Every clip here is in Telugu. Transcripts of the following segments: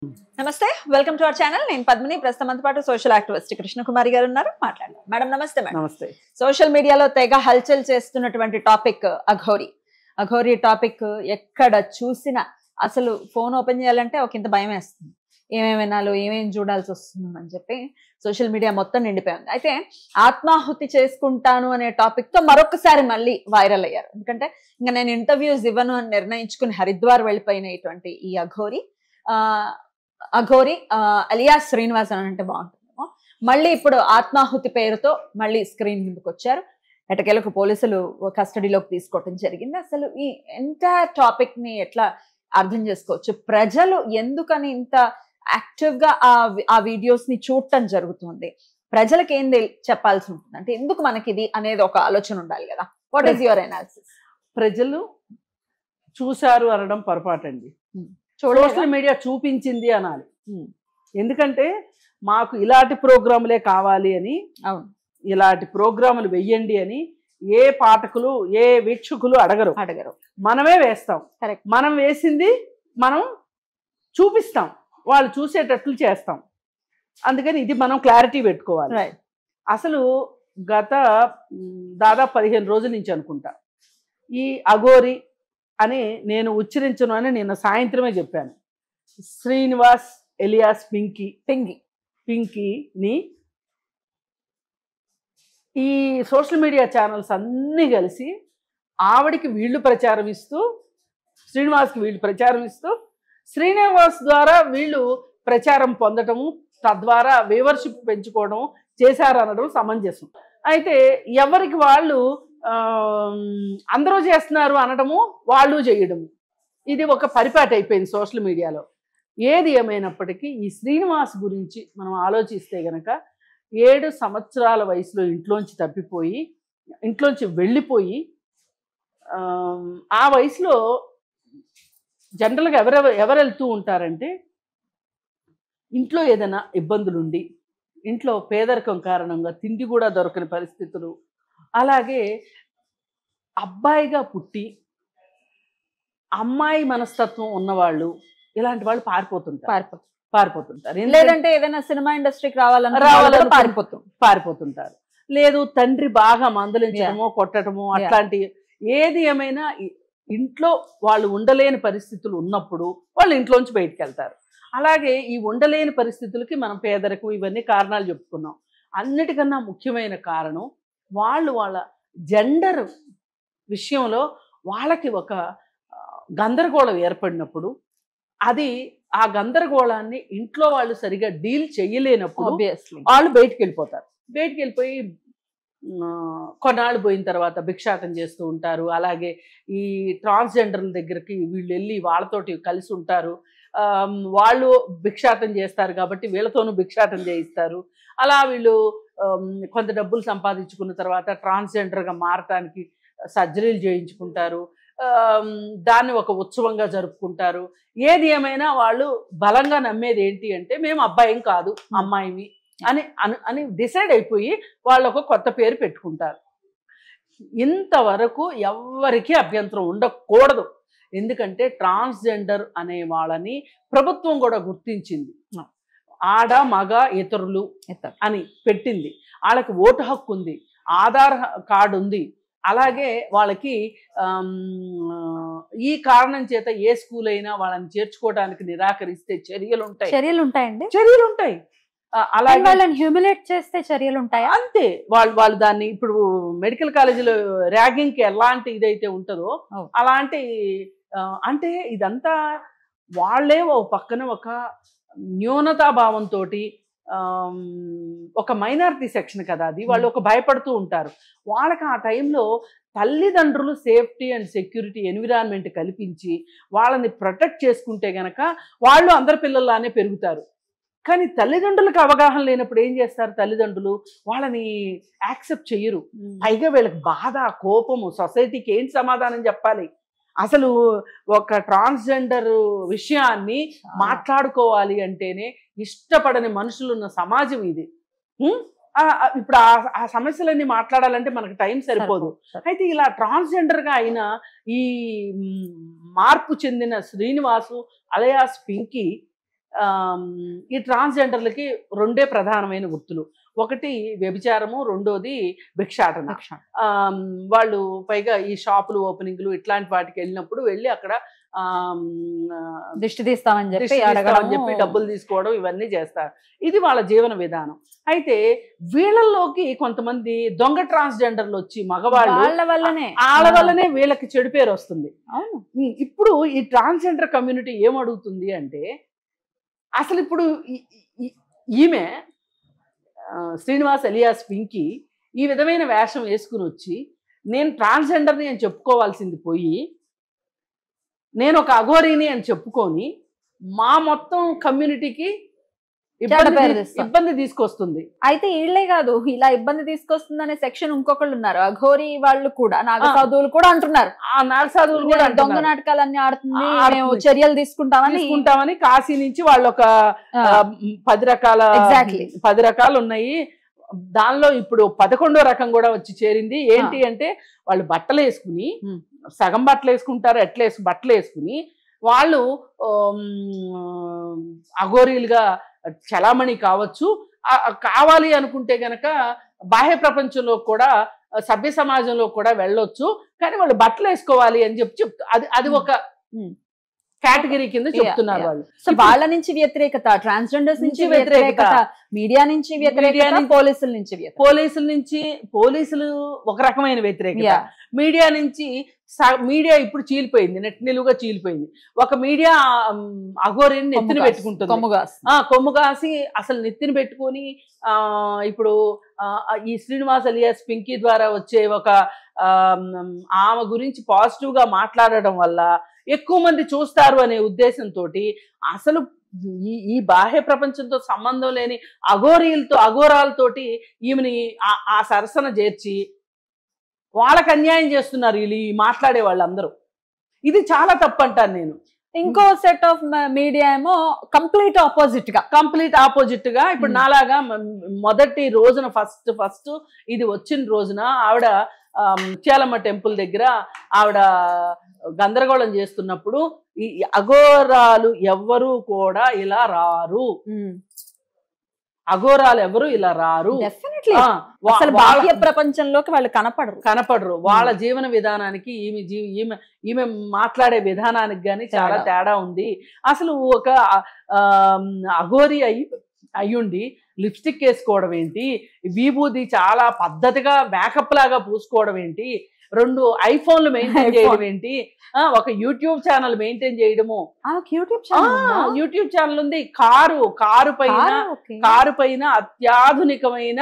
నమస్తే వెల్కమ్ టు అవర్ ఛానల్ నేను పద్మిని ప్రస్తుతంతో పాటు సోషల్ యాక్టివిస్ట్ కృష్ణకుమారి గారు ఉన్నారు మాట్లాడదాం మేడం నమస్తే మేడం నమస్తే సోషల్ మీడియాలో తెగ హల్చల్ చేస్తున్నటువంటి టాపిక్ అఘోరి అఘోరి టాపిక్ ఎక్కడ చూసినా అసలు ఫోన్ ఓపెన్ చేయాలంటే ఒక ఇంత భయం వేస్తుంది ఏమేమి వినాలో ఏమేమి చూడాల్సి వస్తుంది అని చెప్పి సోషల్ మీడియా మొత్తం నిండిపోయింది అయితే ఆత్మాహుతి చేసుకుంటాను అనే టాపిక్ తో మరొకసారి మళ్ళీ వైరల్ అయ్యారు ఎందుకంటే ఇంకా నేను ఇంటర్వ్యూస్ ఇవ్వను అని నిర్ణయించుకుని హరిద్వార్ వెళ్ళిపోయినటువంటి ఈ అఘోరి ఆ అఘోరి ఆ, అలియా శ్రీనివాసన్ అని అంటే బాగుంటుందేమో మళ్ళీ ఇప్పుడు ఆత్మాహుతి పేరుతో మళ్ళీ స్క్రీన్ ముందుకు వచ్చారు ఎటకేలకు పోలీసులు కస్టడీలోకి తీసుకోవటం జరిగింది అసలు ఈ ఎంటైర్ టాపిక్ ని ఎట్లా అర్థం చేసుకోవచ్చు ప్రజలు ఎందుకని ఇంత యాక్టివ్ గా ఆ వి- ఆ వీడియోస్ ని చూడటం జరుగుతుంది ప్రజలకు ఏం తెల్- చెప్పాల్సి ఉంటుంది అంటే ఎందుకు మనకి ఇది అనేది ఒక ఆలోచన ఉండాలి కదా వాట్ ఈస్ యువర్ అనాలిసిస్ ప్రజలు చూశారు అనడం పొరపాటండి చూడలేదా సోషల్ మీడియా చూపించింది అనాలి Hmm. ఎందుకంటే మాకు ఇలాంటి ప్రోగ్రాములే కావాలి అని అవును ఇలాంటి ప్రోగ్రాములు వెయ్యండి అని ఏ పాఠకులు ఏ వీక్షకులు అడగరు అడగరు మనమే వేస్తాం Correct. మనం వేసింది మనం చూపిస్తాం వాళ్ళు చూసేటట్లు చేస్తాం అందుకని ఇది మనం క్లారిటీ పెట్టుకోవాలి రైట్ అసలు గత మ్, దాదాపు పదిహేను రోజుల నుంచి అనుకుంటా ఈ అఘోరి అని నేను ఉచ్చరించను అని నిన్న సాయంత్రమే చెప్పాను శ్రీనివాస్ ఎలియాస్ పింకీ పింగి పింకీని ఈ సోషల్ మీడియా ఛానల్స్ అన్నీ కలిసి ఆవిడికి వీళ్ళు ప్రచారం ఇస్తూ శ్రీనివాస్కి వీళ్ళు ప్రచారం ఇస్తూ శ్రీనివాస్ ద్వారా వీళ్ళు ప్రచారం పొందటము తద్వారా వ్యూవర్షిప్ పెంచుకోవడం చేశారనడం సమంజసం అయితే ఎవరికి వాళ్ళు ఆమ్, అందరూ చేస్తున్నారు అనడము వాళ్ళు చేయడము ఇది ఒక పరిపాటి అయిపోయింది సోషల్ మీడియాలో ఏది ఏమైనప్పటికీ ఈ శ్రీనివాస్ గురించి మనం ఆలోచిస్తే గనక ఏడు సంవత్సరాల వయసులో ఇంట్లోంచి తప్పిపోయి ఇంట్లోంచి వెళ్ళిపోయి ఆమ్, ఆ వయసులో జనరల్గా ఎవరెవరు ఎవరు వెళ్తూ ఉంటారంటే ఇంట్లో ఏదైనా ఇబ్బందులుండి ఇంట్లో పేదరికం కారణంగా తిండి కూడా దొరకని పరిస్థితులు అలాగే అబ్బాయిగా పుట్టి అమ్మాయి మనస్తత్వం ఉన్నవాళ్ళు ఇలాంటి వాళ్ళు పారిపోతుంటారు పారిపో పారిపోతుంటారు ఎందుకంటే లేదంటే ఏదైనా సినిమా ఇండస్ట్రీకి రావాలని రావాలనుకున్న- పారిపోతాం పారిపోతుంటారు లేదు తండ్రి బాగా మందలించడమో కొట్టడమో అట్లాంటి ఏది ఏమైనా ఇ- ఇంట్లో వాళ్ళు ఉండలేని పరిస్థితులు ఉన్నప్పుడు వాళ్ళు ఇంట్లోంచి బయటికి వెళ్తారు అలాగే ఈ ఉండలేని పరిస్థితులకి మనం పేదరికం ఇవన్నీ కారణాలు చెప్పుకున్నాం అన్నిటికన్నా ముఖ్యమైన కారణం వాళ్ళు వాళ్ళ జెండర్ విషయంలో వాళ్ళకి ఒక ఆ, గందరగోళం ఏర్పడినప్పుడు అది ఆ గందరగోళాన్ని ఇంట్లో వాళ్ళు సరిగా డీల్ చేయలేనప్పుడు ఆబ్వియస్లీ వాళ్ళు బయటికి వెళ్ళిపోతారు బయటికి వెళ్ళిపోయి ఆ, కొన్నాళ్ళు పోయిన తర్వాత భిక్షాటం చేస్తూ ఉంటారు అలాగే ఈ ట్రాన్స్జెండర్ల దగ్గరికి వీళ్ళు వెళ్ళి వాళ్ళతోటి కలిసి ఉంటారు ఆ, వాళ్ళు భిక్షాటం చేస్తారు కాబట్టి వీళ్ళతోనూ భిక్షాటం చేయిస్తారు అలా వీళ్ళు ఆమ్, కొంత డబ్బులు సంపాదించుకున్న తర్వాత ట్రాన్స్జెండర్గా మారటానికి సర్జరీలు చేయించుకుంటారు ఆమ్, దాన్ని ఒక ఉత్సవంగా జరుపుకుంటారు ఏది ఏమైనా వాళ్ళు బలంగా నమ్మేది ఏంటి అంటే మేము అబ్బాయిం కాదు అమ్మాయివి అని అను అని డిసైడ్ అయిపోయి వాళ్ళు ఒక కొత్త పేరు పెట్టుకుంటారు ఇంతవరకు ఎవ్వరికీ అభ్యంతరం ఉండకూడదు ఎందుకంటే ట్రాన్స్జెండర్ అనే వాళ్ళని ప్రభుత్వం కూడా గుర్తించింది ఆడ మగ ఇతరులు అని పెట్టింది వాళ్ళకి ఓటు హక్కు ఉంది ఆధార్ హ- కార్డు ఉంది అలాగే వాళ్ళకి ఆమ్, ఈ కారణం చేత ఏ స్కూల్ అయినా వాళ్ళని చేర్చుకోవడానికి నిరాకరిస్తే చర్యలు ఉంటాయి చర్యలు ఉంటాయండి చర్యలు ఉంటాయి ఆ, కానీ అలాగే వాళ్ళని హ్యూమిలేట్ చేస్తే చర్యలు ఉంటాయా అంతే వాళ్ళు వాళ్ళు దాన్ని ఇప్పుడు మెడికల్ కాలేజీలో ర్యాగింగ్ కి ఎలాంటి ఇదైతే ఉంటుందో అవును. అలాంటి ఆ, అంటే ఇదంతా వాళ్ళే ఓ పక్కన ఒక న్యూనతా భావంతో ఒక మైనారిటీ సెక్షన్ కదా అది వాళ్ళు ఒక భయపడుతూ ఉంటారు వాళ్ళకి ఆ టైంలో తల్లిదండ్రులు సేఫ్టీ అండ్ సెక్యూరిటీ ఎన్విరాన్మెంట్ కల్పించి వాళ్ళని ప్రొటెక్ట్ చేసుకుంటే గనక వాళ్ళు అందరి పిల్లల్లానే పెరుగుతారు కానీ తల్లిదండ్రులకు అవగాహన లేనప్పుడు ఏం చేస్తారు తల్లిదండ్రులు వాళ్ళని యాక్సెప్ట్ చెయ్యరు పైగా వీళ్ళకి బాధ కోపము సొసైటీకి ఏం సమాధానం చెప్పాలి అసలు ఒక ట్రాన్స్జెండర్ విషయాన్ని మాట్లాడుకోవాలి అంటేనే ఇష్టపడని మనుషులు ఉన్న సమాజం ఇది ఉం? ఆ- ఆ- ఇప్పుడు ఆ- ఆ సమస్యలన్నీ మాట్లాడాలంటే మనకు టైం సరిపోదు అయితే ఇలా ట్రాన్స్జెండర్ గా అయిన ఈ మ్, మార్పు చెందిన శ్రీనివాసు అలయాస్ పింకీ ఆమ్, ఈ ట్రాన్స్జెండర్లకి రెండే ప్రధానమైన వృత్తులు ఒకటి వ్యభిచారము రెండోది భిక్షాటన ఆమ్, వాళ్ళు పైగా ఈ షాపులు ఓపెనింగ్లు ఇట్లాంటి వాటికి వెళ్ళినప్పుడు వెళ్ళి అక్కడ ఆమ్, ఆ, దిష్టి తీస్తామని చెప్పి దిష్టి తీస్తామని అడగడం చెప్పి డబ్బులు తీసుకోవడం ఇవన్నీ చేస్తారు ఇది వాళ్ళ జీవన విధానం అయితే వీళ్ళల్లోకి కొంతమంది దొంగ ట్రాన్స్జెండర్లు వచ్చి మగవాళ్ళు వాళ్ళ వల్లనే వాళ్ళ వల్లనే వీళ్ళకి చెడు పేరు వస్తుంది అవును ఉమ్, ఇప్పుడు ఈ ట్రాన్స్జెండర్ కమ్యూనిటీ ఏం అడుగుతుంది అంటే అసలు ఇప్పుడు ఈ- ఈ- ఈమె ఆ, శ్రీనివాస్ ఎలియాస్ పింకి ఈ విధమైన వేషం వేసుకుని వచ్చి నేను ట్రాన్స్జెండర్ని అని చెప్పుకోవాల్సింది పోయి నేను ఒక అఘోరిని అని చెప్పుకొని మా మొత్తం కమ్యూనిటీకి ఇబ్బంది పేరు తీ- తెస్తాం. ఇబ్బంది తీసుకొస్తుంది అయితే వీళ్ళే కాదు ఇలా ఇబ్బంది తీసుకొస్తుందనే సెక్షన్ ఇంకొకళ్ళు ఉన్నారు అఘోరి వాళ్ళు కూడా నాగ ఆ. సాధువులు కూడా అంటున్నారు ఆ నాగసాధువులు కూడా దొంగ అంటున్నారు. నాటకాలన్నీ ఆడుతుంది ఆ, ఆడుతుంది. మేము చర్యలు తీసుకుంటామని తీసుకుంటామని కాశీ నుంచి వాళ్ళు ఒక ఆ, ఆ, పది రకాల Exactly. పది రకాలు ఉన్నాయి దానిలో ఇప్పుడు పదకొండో రకం కూడా వచ్చి చేరింది ఏంటి అంటే వాళ్ళు బట్టలు వేసుకుని Hmm. సగం బట్టలు వేసుకుంటారు ఎట్లా వేసు బట్టలు వేసుకుని వాళ్ళు ఆమ్, అఘోరీలుగా చలామణి కావచ్చు ఆ- ఆ కావాలి అనుకుంటే గనక బాహ్య ప్రపంచంలో కూడా సభ్య సమాజంలో కూడా వెళ్ళొచ్చు కానీ వాళ్ళు బట్టలు వేసుకోవాలి అని చెప్పి చెప్తూ అది అది ఒక Hmm. కేటగిరీ కింద చెప్తున్నారు yeah. వాళ్ళు సో వాళ్ళ నుంచి వ్యతిరేకత ట్రాన్స్జెండర్స్ నుంచి నుంచి వ్యతిరేకత. వ్యతిరేకత మీడియా నుంచి వ్యతిరేకత మీడియా నుంచి- పోలీసుల నుంచి వ్యతిరేకత పోలీసుల నుంచి పోలీసులు ఒక రకమైన వ్యతిరేకత Yeah. మీడియా నుంచి స- మీడియా ఇప్పుడు చీలిపోయింది నెట్ నిలువుగా చీలిపోయింది ఒక మీడియా ఆమ్, అఘోరిని నెత్తిన కొమ్ము కాసి- పెట్టుకుంటుంది కొమ్ము కాసి. ఆ కొమ్ము కాసి అసలు నెత్తిన పెట్టుకొని ఆ ఇప్పుడు ఆ, ఈ శ్రీనివాస్ అలియాస్ పింకీ ద్వారా వచ్చే ఒక ఆమ్, ఆమె గురించి పాజిటివ్ గా మాట్లాడడం వల్ల ఎక్కువ మంది చూస్తారు అనే ఉద్దేశంతో అసలు ఈ ఈ బాహ్య ప్రపంచంతో సంబంధం లేని అఘోరీలతో అఘోరాలతోటి ఈమెని ఆ- ఆ సరసన చేర్చి వాళ్ళకి అన్యాయం చేస్తున్నారు వీళ్ళు ఈ మాట్లాడే వాళ్ళందరూ ఇది చాలా తప్పు అంటాను నేను ఇంకో సెట్ ఆఫ్ మీడియా ఏమో కంప్లీట్ ఆపోజిట్ గా కంప్లీట్ ఆపోజిట్ గా ఇప్పుడు Hmm. నాలాగా మ- మొదటి రోజున ఫస్ట్ ఫస్ట్ ఇది వచ్చిన రోజున ఆవిడ ఆ, ముత్యాలమ్మ టెంపుల్ దగ్గర ఆవిడ గందరగోళం చేస్తున్నప్పుడు ఈ ఈ అఘోరాలు ఎవ్వరూ కూడా ఇలా రారు అఘోరాలు ఎవరు ఇలా రారు డెఫినెట్లీ ఆ, వా- అసలు వాళ్ళ- బాహ్య ప్రపంచంలోకి వాళ్ళు కనపడరు కనపడరు వాళ్ళ జీవన విధానానికి ఈమె జీవి ఈమె ఈమె మాట్లాడే విధానానికి గాని చాలా తేడా. తేడా ఉంది అసలు ఒక ఆ, అఘోరి అయి అయ్యుండి లిప్స్టిక్ వేసుకోవడం ఏంటి విభూది చాలా పద్ధతిగా మేకప్ లాగా పూసుకోవడం ఏంటి రెండు ఐఫోన్లు మెయింటైన్ iPhone. చేయడం ఏంటి ఆ, ఒక యూట్యూబ్ ఛానల్ మెయింటైన్ చేయడము ఆమెకు యూట్యూబ్ ఆ, ఛానల్ యూట్యూబ్ ఛానల్ ఉంది కారు కారు పైన కారు పైన అత్యాధునికమైన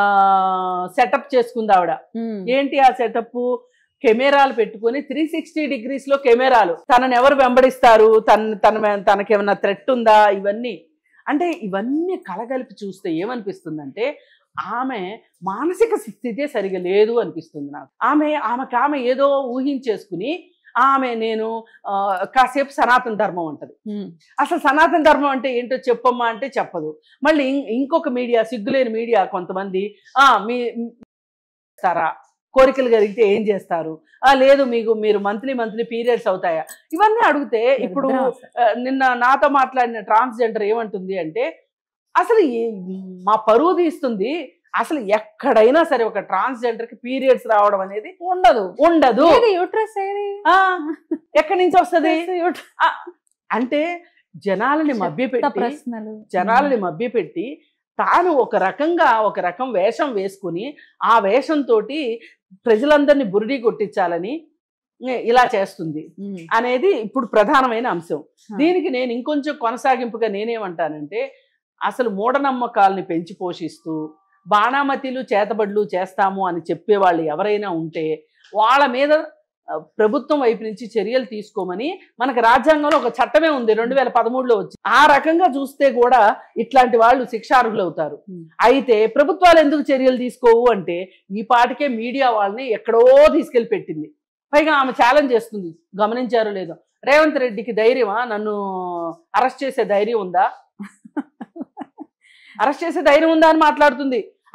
సెటప్ చేసుకుంది ఆవిడ ఏంటి ఆ సెటప్ కెమెరాలు పెట్టుకొని త్రీ సిక్స్టీ డిగ్రీస్ లో కెమెరాలు తనని ఎవరు వెంబడిస్తారు తన తన తనకేమైనా థ్రెట్ ఉందా ఇవన్నీ అంటే ఇవన్నీ కలగలిపి చూస్తే ఏమనిపిస్తుందంటే ఆమె మానసిక స్థితే సరిగా లేదు అనిపిస్తుంది నాకు ఆమె ఆమెకు ఆమె ఏదో ఊహించేసుకుని ఆమె నేను ఆ, కాసేపు సనాతన ధర్మం అంటది అసలు సనాతన ధర్మం అంటే ఏంటో చెప్పమ్మా అంటే చెప్పదు మళ్ళీ ఇం- ఇంకొక మీడియా సిగ్గులేని మీడియా కొంతమంది ఆ మీ చేస్తారా కోరికలు కలిగితే ఏం చేస్తారు ఆ లేదు మీకు మీరు మంత్లీ మంత్లీ పీరియడ్స్ అవుతాయా ఇవన్నీ అడిగితే ఇప్పుడు ఆ, నిన్న నాతో మాట్లాడిన ట్రాన్స్జెండర్ ఏమంటుంది అంటే అసలు ఈ- మా పరువు తీస్తుంది అసలు ఎక్కడైనా సరే ఒక ట్రాన్స్జెండర్ కి పీరియడ్స్ రావడం అనేది ఉండదు ఉండదు ఏది యూట్రస్ ఏది ఆ, ఎక్కడి నుంచి వస్తది Uterus. ఆ, అంటే జనాలని చెత్త మభ్యపెట్టి ప్రశ్నలు జనాలని మభ్యపెట్టి తాను ఒక రకంగా ఒక రకం వేషం వేసుకుని ఆ వేషంతో ప్రజలందరినీ బురిడి కొట్టించాలని ఏ, ఇలా చేస్తుంది ఉమ్. అనేది ఇప్పుడు ప్రధానమైన అంశం ఆ. దీనికి నేను ఇంకొంచెం కొనసాగింపుగా నేనేమంటానంటే అసలు మూఢనమ్మకాల్ని పెంచి పోషిస్తూ బాణామతిలు చేతబడులు చేస్తాము అని చెప్పేవాళ్ళు ఎవరైనా ఉంటే వాళ్ళ మీద ఆ, ప్రభుత్వం వైపు నుంచి చర్యలు తీసుకోమని మనకు రాజ్యాంగంలో ఒక చట్టమే ఉంది రెండు వేల పదమూడులో వచ్చి ఆ రకంగా చూస్తే కూడా ఇట్లాంటి వాళ్ళు శిక్షార్హులు అవుతారు Hmm. అయితే ప్రభుత్వాలు ఎందుకు చర్యలు తీసుకోవు అంటే ఈ పాటికే మీడియా వాళ్ళని ఎక్కడో తీసుకెళ్లి పెట్టింది పైగా ఆమె ఛాలెంజ్ చేస్తుంది గమనించారో లేదో రేవంత్ రెడ్డికి ధైర్యమా నన్ను అరెస్ట్ చేసే ధైర్యం ఉందా అరెస్ట్ చేసే ధైర్యం ఉందా అని మాట్లాడుతుంది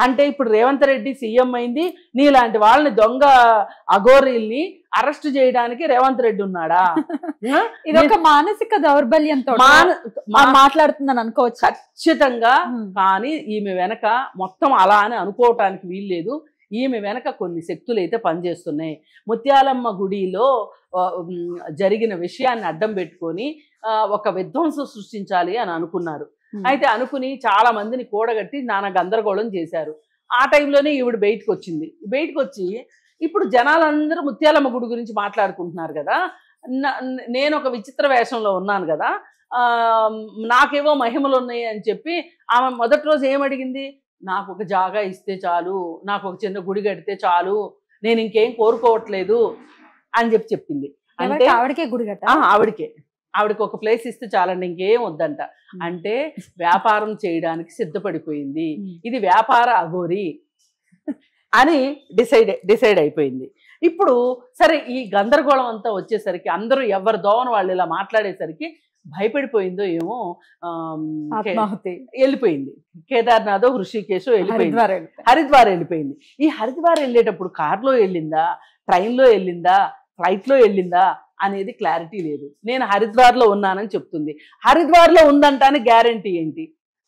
అంటే ఇప్పుడు రేవంత్ రెడ్డి సీఎం అయింది నీలాంటి వాళ్ళని దొంగ అఘోరీల్ని అరెస్ట్ చేయడానికి రేవంత్ రెడ్డి ఉన్నాడా ఆ? ఇది ఒక మానసిక దౌర్బల్యంతో మాన- మా- మాట్లాడుతుందని అనుకోవచ్చు ఖచ్చితంగా కానీ ఈమె వెనక మొత్తం అలా అని అనుకోవటానికి వీల్లేదు ఈమె వెనక కొన్ని శక్తులు అయితే పనిచేస్తున్నాయి ముత్యాలమ్మ గుడిలో ఆ, ఉమ్, జరిగిన విషయాన్ని అడ్డం పెట్టుకొని ఆ, ఒక విధ్వంసం సృష్టించాలి అని అనుకున్నారు అయితే అనుకుని చాలా మందిని కూడగట్టి నానా గందరగోళం చేశారు ఆ టైంలోనే ఈవిడ బయటకు వచ్చింది బయటకు వచ్చి ఇప్పుడు జనాలందరూ ముత్యాలమ్మ గుడి గురించి మాట్లాడుకుంటున్నారు కదా నా- నేను ఒక విచిత్ర వేషంలో ఉన్నాను కదా ఆ, నాకేవో మహిమలు ఉన్నాయి అని చెప్పి ఆమె మొదటి రోజు ఏమడిగింది నాకు ఒక జాగా ఇస్తే చాలు నాకు ఒక చిన్న గుడి కడితే చాలు నేను ఇంకేం కోరుకోవట్లేదు అని చెప్పి చెప్పింది అంటే ఎవరికి ఆవిడకే గుడి కట్ట ఆ, ఆవిడకే ఆవిడకి ఒక ప్లేస్ ఇస్తే చాలండి ఇంకేం వద్దంట అంటే వ్యాపారం చేయడానికి సిద్ధపడిపోయింది ఇది వ్యాపార అఘోరి అని డిసైడ్ డిసైడ్ అయిపోయింది ఇప్పుడు సరే ఈ గందరగోళం అంతా వచ్చేసరికి అందరూ ఎవరి దోవన వాళ్ళు ఇలా మాట్లాడేసరికి భయపడిపోయిందో ఏమో ఆమ్, కే- ఆత్మాహుతి వెళ్ళిపోయింది కేదార్నాథ్ హృషికేశ్ వెళ్ళిపోయింది హరిద్వార్ వెళ్తే. హరిద్వార్ వెళ్ళిపోయింది ఈ హరిద్వార్ వెళ్ళేటప్పుడు కార్లో వెళ్ళిందా ట్రైన్లో వెళ్ళిందా ఫ్లైట్లో వెళ్ళిందా అనేది క్లారిటీ లేదు నేను హరిద్వార్లో ఉన్నానని చెప్తుంది హరిద్వార్లో ఉందంటానికి గ్యారంటీ ఏంటి